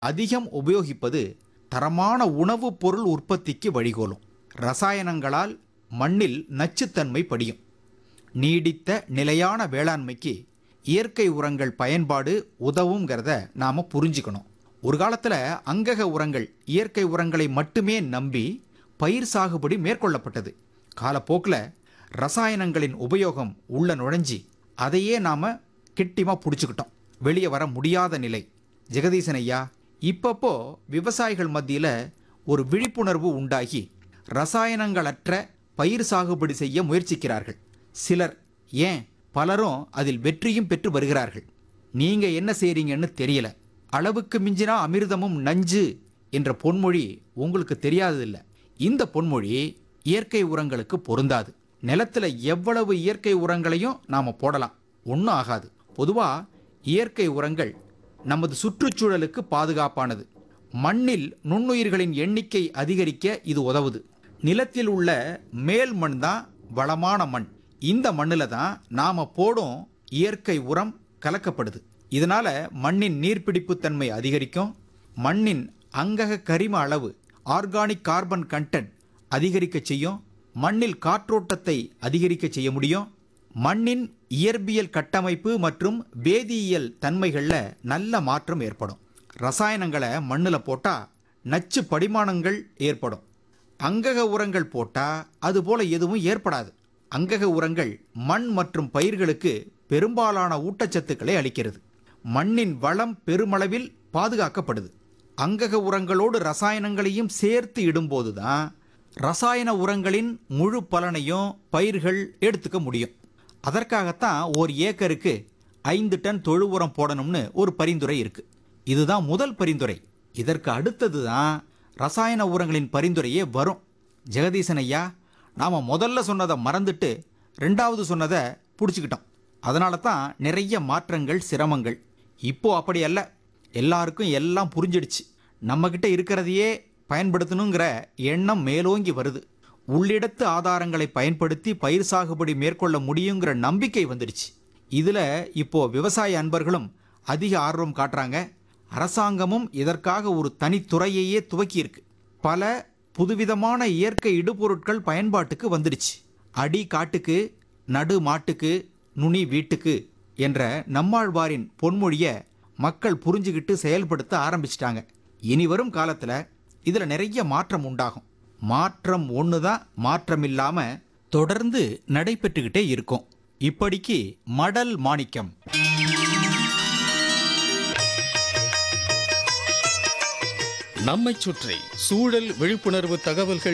அதிகம் உபயோகிப்பது தரமான உணவுப் பொருள் உற்பத்திக்கு வழிகோலும் ரசாயனங்களால் மண்ணில் நச்சுத்தன்மை படியும் நீடித்த நிலையான வேளாண்மைக்கு இயற்கை உரங்கள் பயன்பாடு உதவுங்கிறத நாம் புரிஞ்சுக்கணும் ஒரு காலத்தில் அங்கக உரங்கள் இயற்கை உரங்களை மட்டுமே நம்பி பயிர் சாகுபடி மேற்கொள்ளப்பட்டது காலப்போக்கில் ரசாயனங்களின் உபயோகம் உள்ள நுழைஞ்சி அதையே நாம் கிட்டிமா பிடிச்சிக்கிட்டோம் வெளியே வர முடியாத நிலை ஜெகதீசன் ஐயா இப்பப்போ விவசாயிகள் மத்தியில் ஒரு விழிப்புணர்வு உண்டாகி ரசாயனங்களற்ற பயிர் சாகுபடி செய்ய முயற்சிக்கிறார்கள் சிலர் ஏன் பலரும் அதில் வெற்றியும் பெற்று வருகிறார்கள் நீங்க என்ன செய்றீங்கன்னு தெரியல அளவுக்கு மிஞ்சினா அமிர்தமும் நஞ்சு என்ற பொன்மொழி உங்களுக்கு தெரியாததில்ல இந்த பொன்மொழி இயற்கை உரங்களுக்கு பொருந்தாது நிலத்துல எவ்வளவு இயற்கை உரங்களையும் நாம போடலாம் ஒன்றும் ஆகாது பொதுவா இயற்கை உரங்கள் நமது சுற்றுச்சூழலுக்கு பாதுகாப்பானது மண்ணில் நுண்ணுயிர்களின் எண்ணிக்கை அதிகரிக்க இது உதவுது நிலத்தில் உள்ள மேல் மண் தான் வளமான மண் இந்த மண்ணில் தான் நாம போடும் இயற்கை உரம் கலக்கப்படுது இதனால மண்ணின் நீர்ப்பிடிப்பு தன்மை அதிகரிக்கும் மண்ணின் அங்கக கரிம அளவு ஆர்கானிக் கார்பன் கண்டென்ட் அதிகரிக்க செய்யும் மண்ணில் காற்றோட்டத்தை அதிகரிக்க செய்ய முடியும் மண்ணின் இயற்பியல் கட்டமைப்பு மற்றும் வேதியியல் தன்மைகளில் நல்ல மாற்றம் ஏற்படும் ரசாயனங்களை மண்ணில் போட்டால் நச்சு படிமானங்கள் ஏற்படும் அங்கக உரங்கள் போட்டால் அதுபோல எதுவும் ஏற்படாது அங்கக உரங்கள் மண் மற்றும் பயிர்களுக்கு பெரும்பாலான ஊட்டச்சத்துக்களை அளிக்கிறது மண்ணின் வளம் பெருமளவில் பாதுகாக்கப்படுது அங்கக உரங்களோடு ரசாயனங்களையும் சேர்த்து இடும்போது தான் ரசாயன உரங்களின் முழு பலனையும் பயிர்கள் எடுத்துக்க முடியும் அதற்காகத்தான் ஒரு ஏக்கருக்கு ஐந்து டன் தொழு உரம் போடணும்னு ஒரு பரிந்துரை இருக்கு இதுதான் முதல் பரிந்துரை இதற்கு அடுத்தது தான் ரசாயன உரங்களின் பரிந்துரையே வரும் ஜெகதீசன் ஐயா நாம் முதல்ல சொன்னதை மறந்துட்டு ரெண்டாவது சொன்னதை பிடிச்சிக்கிட்டோம் அதனால தான் நிறைய மாற்றங்கள் சிரமங்கள் இப்போ அப்படி அல்ல எல்லாருக்கும் எல்லாம் புரிஞ்சிடுச்சு நம்மக்கிட்ட இருக்கிறதையே பயன்படுத்தணுங்கிற எண்ணம் மேலோங்கி வருது உள்ளிடத்து ஆதாரங்களை பயன்படுத்தி பயிர் சாகுபடி மேற்கொள்ள முடியுங்கிற நம்பிக்கை வந்துடுச்சு இதில் இப்போ விவசாய அன்பர்களும் அதிக ஆர்வம் காட்டுறாங்க அரசாங்கமும் இதற்காக ஒரு தனித்துறையையே துவக்கியிருக்கு பல புதுவிதமான இயற்கை இடுபொருட்கள் பயன்பாட்டுக்கு வந்துடுச்சு அடி காட்டுக்கு நடு மாட்டுக்கு நுனி வீட்டுக்கு என்ற நம்மாழ்வாரின் பொன்மொழியை மக்கள் புரிஞ்சுக்கிட்டு செயல்படுத்த ஆரம்பிச்சிட்டாங்க இனி வரும் காலத்தில் இதில் நிறைய மாற்றம் உண்டாகும் மாற்றம் ஒன்று தான் மாற்றம் இல்லாமல் தொடர்ந்து நடைபெற்றுக்கிட்டே இருக்கும் இப்படிக்கு மடல் மாணிக்கம் நம்மைச் சுற்றி சூழல் விழிப்புணர்வு தகவல்கள்